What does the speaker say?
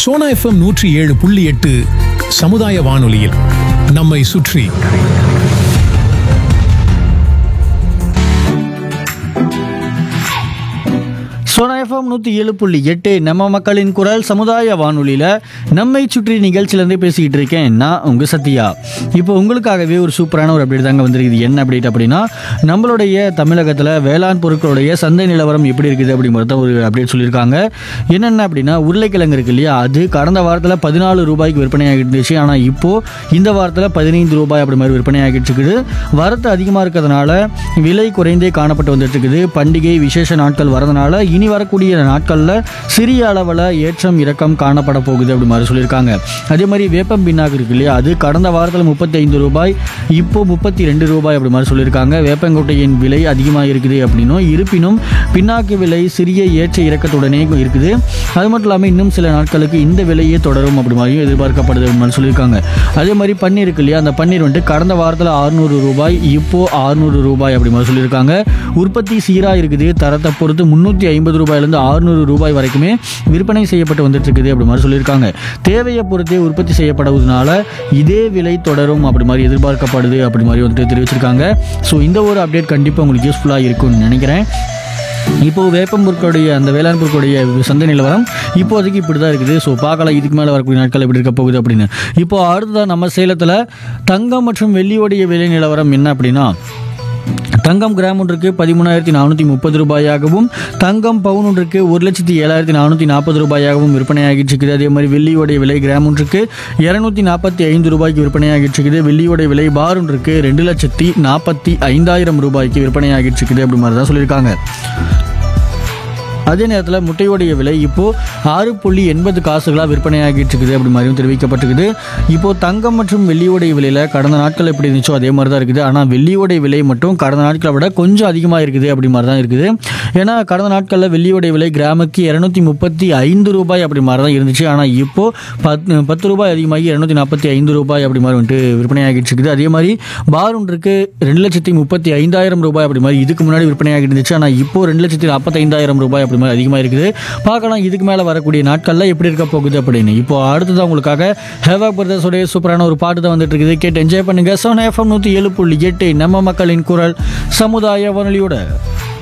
Sona FM நூற்றி ஏழு புள்ளி எட்டு சமுதாய வானொலியில் நம்மை சுற்றி சோனா எஃப்எம் நூற்றி ஏழு புள்ளி எட்டு நம்ம மக்களின் குரல் சமுதாய வானொலியில் நம்மை சுற்றி நிகழ்ச்சியிலேருந்து பேசிக்கிட்டு இருக்கேன் நான் உங்கள் சத்யா இப்போ உங்களுக்காகவே ஒரு சூப்பரான ஒரு அப்டேட் தாங்க வந்திருக்குது என்ன அப்டேட் அப்படின்னா நம்மளுடைய தமிழகத்தில் வேளாண் பொருட்களுடைய சந்தை நிலவரம் எப்படி இருக்குது அப்படிங்கிறத தான் ஒரு அப்டேட் சொல்லியிருக்காங்க என்னென்ன அப்படின்னா உருளைக்கிழங்கு இருக்கு இல்லையா அது கடந்த வாரத்தில் பதினாலு ரூபாய்க்கு விற்பனையாகிட்டு இருந்துச்சு ஆனால் இப்போது இந்த வாரத்தில் பதினைந்து ரூபாய் அப்படி மாதிரி விற்பனையாகிட்டு இருக்குது வரத்து அதிகமாக இருக்கிறதுனால விலை குறைந்தே காணப்பட்டு வந்துட்டு இருக்குது பண்டிகை விசேஷ நாட்கள் வரதுனால இனி வரக்கூடிய நாட்களில் சிறிய அளவில் ஏற்றம் இறக்கம் காணப்பட போகுது அப்படி மாதிரி சொல்லியிருக்காங்க அதே மாதிரி வேப்பம் பின்னாக்கு இருக்கு இல்லையா அது கடந்த வாரத்தில் முப்பத்தி ஐந்து ரூபாய் இப்போ முப்பத்தி ரெண்டு ரூபாய் அப்படி மாதிரி சொல்லியிருக்காங்க வேப்பங்கொட்டையின் விலை அதிகமாக இருக்குது அப்படின்னும் இருப்பினும் பின்னாக்கு விலை சிறிய ஏற்ற இறக்கத்துடனே இருக்குது அது மட்டும் இல்லாமல் இன்னும் சில நாட்களுக்கு இந்த விலையே தொடரும் அப்படி மாதிரியும் எதிர்பார்க்கப்படுது அப்படி மாதிரி சொல்லியிருக்காங்க அதே மாதிரி பன்னீர் இருக்கு இல்லையா அந்த பன்னீர் வந்துட்டு கடந்த வாரத்தில் அறுநூறு ரூபாய் இப்போ அறுநூறு ரூபாய் அப்படி மாதிரி சொல்லியிருக்காங்க உற்பத்தி சீராக இருக்குது தரத்தை பொறுத்து முந்நூற்றி ஐம்பது ரூபாயிலேருந்து அறுநூறு ரூபாய் வரைக்குமே விற்பனை செய்யப்பட்டு வந்துட்டு இருக்குது அப்படி மாதிரி சொல்லியிருக்காங்க தேவையை பொறுத்தே உற்பத்தி செய்யப்படுவதனால இதே விலை தொடரும் அப்படி மாதிரி எதிர்பார்க்கப்படுது அப்படி மாதிரி வந்துட்டு தெரிவிச்சிருக்காங்க ஸோ இந்த ஒரு அப்டேட் கண்டிப்பாக உங்களுக்கு யூஸ்ஃபுல்லாக இருக்கும்னு நினைக்கிறேன் இப்போ வேப்பம் பொருட்களுடைய அந்த வேளாண் பொருட்களுடைய சந்தை நிலவரம் இப்போதைக்கு இப்படி தான் இருக்குது ஸோ பார்க்கலாம் இதுக்கு மேலே வரக்கூடிய நாட்கள் எப்படி இருக்க போகுது அப்படின்னு இப்போ அடுத்ததாக நம்ம சேலத்தில் தங்கம் மற்றும் வெள்ளியோடைய விலை நிலவரம் என்ன அப்படின்னா தங்கம் கிராம் ஒன்றுக்கு பதிமூணாயிரத்தி நானூற்றி முப்பது ரூபாயாகவும் தங்கம் பவுன் ஒன்றுக்கு ஒரு லட்சத்தி ஏழாயிரத்தி நானூற்றி நாற்பது ரூபாயாகவும் விற்பனையாகிட்டு இருக்குது அதே மாதிரி வெள்ளியோடைய விலை கிராம் ஒன்றுக்கு இரநூத்தி நாற்பத்தி ஐந்து ரூபாய்க்கு விற்பனையாகிட்டு இருக்குது வெள்ளியோடைய விலை பார் ஒன்றுக்கு ரெண்டு லட்சத்தி நாற்பத்தி ஐந்தாயிரம் ரூபாய்க்கு விற்பனையாகிட்டு இருக்குது அப்படி மாதிரி தான் சொல்லியிருக்காங்க அதே நேரத்தில் முட்டையோடைய விலை இப்போது ஆறு புள்ளி எண்பது காசுகளாக விற்பனையாகிட்டு இருக்குது அப்படி மாதிரியும் தெரிவிக்கப்பட்டிருக்குது இப்போது தங்கம் மற்றும் வெள்ளியோடைய விலையில் கடந்த நாட்கள் எப்படி இருந்துச்சோ அதே மாதிரி தான் இருக்குது ஆனால் வெள்ளியோடைய விலை மட்டும் கடந்த நாட்களை விட கொஞ்சம் அதிகமாக இருக்குது அப்படி மாதிரி தான் இருக்குது ஏன்னா கடந்த நாட்களில் வெள்ளியோடைய விலை கிராமுக்கு இரநூத்தி முப்பத்தி ஐந்து ரூபாய் அப்படி மாதிரி தான் இருந்துச்சு ஆனால் இப்போது பத்து பத்து ரூபாய் அதிகமாகி இரநூத்தி நாற்பத்தி ஐந்து ரூபாய் அப்படி மாதிரி வந்துட்டு விற்பனையாகிட்டு இருக்குது அதே மாதிரி பார் ஒன்றுக்கு ரெண்டு லட்சத்தி முப்பத்தி ஐந்தாயிரம் ரூபாய் அப்படி மாதிரி இதுக்கு முன்னாடி விற்பனையாகிட்டு இருந்துச்சு ஆனால் இப்போ ரெண்டு லட்சத்தி நாற்பத்தைந்தாயிரம் ரூபாய் அப்படி மாதிரி அதிகமாக இருக்குது பார்க்கலாம் இதுக்கு மேலே வரக்கூடிய நாட்களில் எப்படி இருக்க போகுது அப்படின்னு இப்போ அடுத்ததான் உங்களுக்காக ஹேவா பிரதர்ஸோடைய சூப்பரான ஒரு பாட்டு தான் வந்துட்டு இருக்குது கேட்டு என்ஜாய் பண்ணுங்க சோனா எஃப்எம் நூற்றி ஏழு புள்ளி எட்டு நம்ம மக்களின் குரல் சமுதாய வானொலியோட